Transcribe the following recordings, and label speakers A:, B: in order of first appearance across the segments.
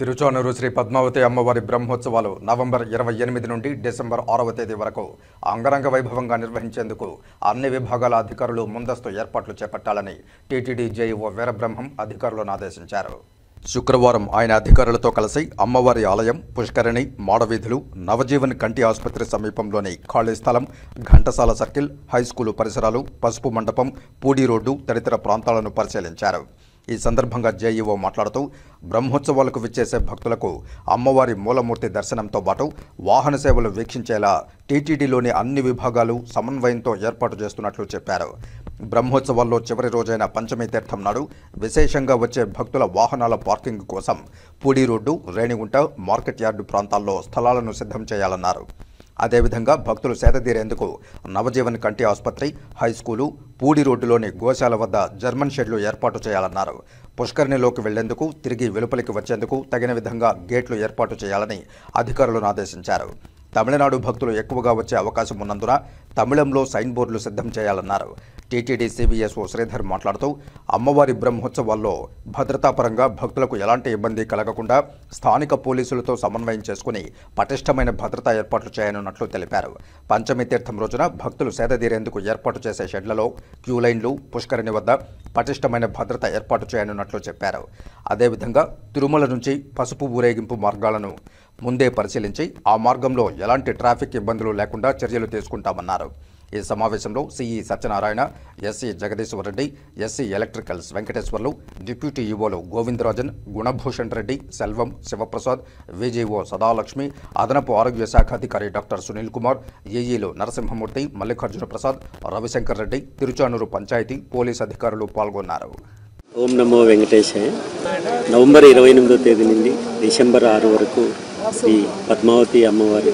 A: తిరుచానూరు శ్రీ పద్మావతి అమ్మవారి బ్రహ్మోత్సవాలు నవంబర్ ఇరవై ఎనిమిది నుండి డిసెంబర్ ఆరవ తేదీ వరకు అంగరంగ వైభవంగా నిర్వహించేందుకు అన్ని విభాగాల అధికారులు ముందస్తు ఏర్పాట్లు చేపట్టాలని టీటీడీ జేఈఓ వీరబ్రహ్మం అధికారులను ఆదేశించారు శుక్రవారం ఆయన అధికారులతో కలిసి అమ్మవారి ఆలయం పుష్కరిణి మాడవీధులు నవజీవన్ కంటి ఆసుపత్రి సమీపంలోని ఖాళీ స్థలం ఘంటసాల సర్కిల్ హైస్కూలు పరిసరాలు పసుపు మండపం పూడి రోడ్డు తదితర ప్రాంతాలను పరిశీలించారు ఈ సందర్భంగా జేఈఓ మాట్లాడుతూ బ్రహ్మోత్సవాలకు విచ్చేసే భక్తులకు అమ్మవారి మూలమూర్తి దర్శనంతో పాటు వాహన సేవలు వీక్షించేలా టీటీడీలోని అన్ని విభాగాలు సమన్వయంతో ఏర్పాటు చేస్తున్నట్లు చెప్పారు బ్రహ్మోత్సవాల్లో చివరి రోజైన పంచమి తీర్థం నాడు విశేషంగా వచ్చే భక్తుల వాహనాల పార్కింగ్ కోసం Pudi road Renigunta market yard ప్రాంతాల్లో స్థలాలను సిద్ధం చేయాలన్నారు అదేవిధంగా భక్తులు సేదతీరేందుకు నవజీవన్ కంటి ఆసుపత్రి హై స్కూలు పూడి రోడ్డులోని గోశాల వద్ద జర్మన్ షెడ్లు ఏర్పాటు చేయాలన్నారు పుష్కరిణిలోకి వెళ్లేందుకు తిరిగి వెలుపలికి వచ్చేందుకు తగిన విధంగా గేట్లు ఏర్పాటు చేయాలని అధికారులను ఆదేశించారు తమిళనాడు భక్తులు ఎక్కువగా వచ్చే అవకాశం ఉన్నందున తమిళంలో సైన్ బోర్డులు సిద్ధం చేయాలన్నారు టీటీడీ సిబిఎస్ఓ శ్రీధర్ మాట్లాడుతూ అమ్మవారి బ్రహ్మోత్సవాల్లో భద్రతాపరంగా భక్తులకు ఎలాంటి ఇబ్బంది కలగకుండా స్థానిక పోలీసులతో సమన్వయం చేసుకుని పటిష్టమైన భద్రతా ఏర్పాట్లు చేయనున్నట్లు తెలిపారు పంచమి తీర్థం రోజున భక్తులు సేదతీరేందుకు ఏర్పాటు చేసే షెడ్లలో క్యూ లైన్లు పుష్కరిణి వద్ద పటిష్టమైన భద్రత ఏర్పాటు చేయనున్నట్లు చెప్పారు అదేవిధంగా తిరుమల నుంచి పసుపు ఊరేగింపు మార్గాలను ముందే పరిశీలించి ఆ మార్గంలో ఎలాంటి ట్రాఫిక్ ఇబ్బందులు లేకుండా చర్యలు తీసుకుంటామన్నారు ఈ సమావేశంలో CE Satyanarayana SE Jagadishwar Reddy SE electricals Venkateswarlu deputy ఈవోలు గోవిందరాజన్ గుణభూషణ్ రెడ్డి సెల్వం శివప్రసాద్ విజీఓ సదాలక్ష్మి అదనపు ఆరోగ్య శాఖ అధికారి డాక్టర్ సునీల్ కుమార్ ఏఈలు నరసింహమూర్తి మల్లికార్జున ప్రసాద్ రవిశంకర్ రెడ్డి తిరుచానూరు పంచాయతీ పోలీస్ అధికారులు పాల్గొన్నారు
B: ఓం నమో వెంకటేశాయ నవంబర్ ఇరవై ఎనిమిదో తేదీ నుండి డిసెంబర్ ఆరు వరకు శ్రీ పద్మావతి అమ్మవారి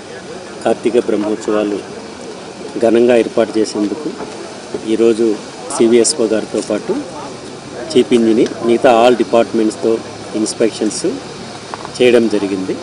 B: కార్తీక బ్రహ్మోత్సవాలు ఘనంగా ఏర్పాటు చేసేందుకు ఈరోజు సివిఎస్ఓ గారితో పాటు చీఫ్ ఇంజనీర్ మిగతా ఆల్ డిపార్ట్మెంట్స్తో ఇన్స్పెక్షన్స్ చేయడం జరిగింది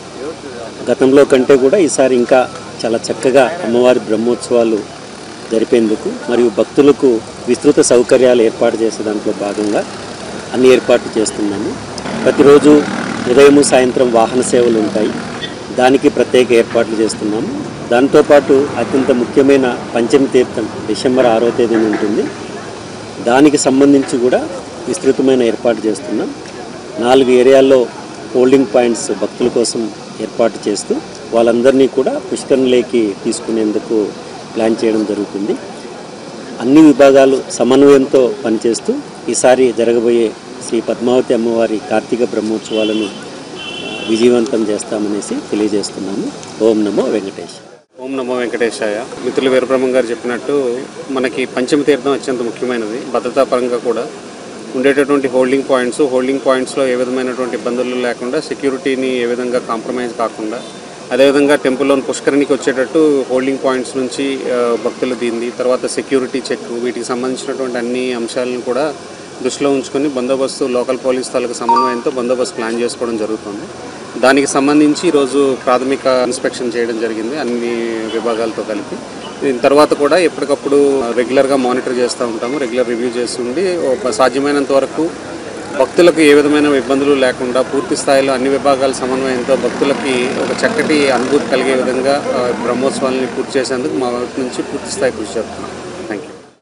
B: గతంలో కంటే కూడా ఈసారి ఇంకా చాలా చక్కగా అమ్మవారి బ్రహ్మోత్సవాలు జరిపేందుకు మరియు భక్తులకు విస్తృత సౌకర్యాలు ఏర్పాటు చేసే దాంట్లో భాగంగా అన్ని ఏర్పాట్లు చేస్తున్నాము ప్రతిరోజు ఉదయం సాయంత్రం వాహన సేవలు ఉంటాయి దానికి ప్రత్యేక ఏర్పాట్లు చేస్తున్నాము దాంతోపాటు అత్యంత ముఖ్యమైన పంచమి తీర్థం డిసెంబర్ ఆరో తేదీన ఉంటుంది దానికి సంబంధించి కూడా విస్తృతమైన ఏర్పాటు చేస్తున్నాం నాలుగు ఏరియాల్లో హోల్డింగ్ పాయింట్స్ భక్తుల కోసం ఏర్పాటు చేస్తూ వాళ్ళందరినీ కూడా పుష్కరంలోకి తీసుకునేందుకు ప్లాన్ చేయడం జరుగుతుంది అన్ని విభాగాలు సమన్వయంతో పనిచేస్తూ ఈసారి జరగబోయే శ్రీ పద్మావతి అమ్మవారి కార్తీక బ్రహ్మోత్సవాలను ఆ, విజయవంతం చేస్తామనేసి తెలియజేస్తున్నాము ఓం నమో వెంకటేష్
C: ఓం నమో వెంకటేశాయ మిత్రులు వీరబ్రహ్మం గారు చెప్పినట్టు మనకి పంచమి తీర్థం అత్యంత ముఖ్యమైనది భద్రతా పరంగా కూడా ఉండేటటువంటి హోల్డింగ్ పాయింట్స్ హోల్డింగ్ పాయింట్స్లో ఏ విధమైనటువంటి ఇబ్బందులు లేకుండా సెక్యూరిటీని ఏ విధంగా కాంప్రమైజ్ కాకుండా అదేవిధంగా టెంపుల్లోని పుష్కరిణికి వచ్చేటట్టు హోల్డింగ్ పాయింట్స్ నుంచి ఆ, భక్తులు దీన్ని తర్వాత సెక్యూరిటీ చెక్ వీటికి సంబంధించినటువంటి అన్ని అంశాలను కూడా దృష్టిలో ఉంచుకొని బందోబస్తు లోకల్ పోలీస్ తాలూకు సమన్వయంతో బందోబస్తు ప్లాన్ చేసుకోవడం జరుగుతుంది దానికి సంబంధించి ఈరోజు ప్రాథమిక ఇన్స్పెక్షన్ చేయడం జరిగింది అన్ని విభాగాలతో కలిపి దీని తర్వాత కూడా ఎప్పటికప్పుడు రెగ్యులర్గా మానిటర్ చేస్తూ ఉంటాము రెగ్యులర్ రివ్యూ చేస్తుండి ఒక సాధ్యమైనంత వరకు భక్తులకు ఏ విధమైన ఇబ్బందులు లేకుండా పూర్తి స్థాయిలో అన్ని విభాగాల సమన్వయంతో భక్తులకి ఒక చక్కటి అనుభూతి కలిగే విధంగా ఆ, బ్రహ్మోత్సవాలని పూర్తి చేసేందుకు మా వైపు నుంచి పూర్తి స్థాయి కృషి చేస్తున్నాం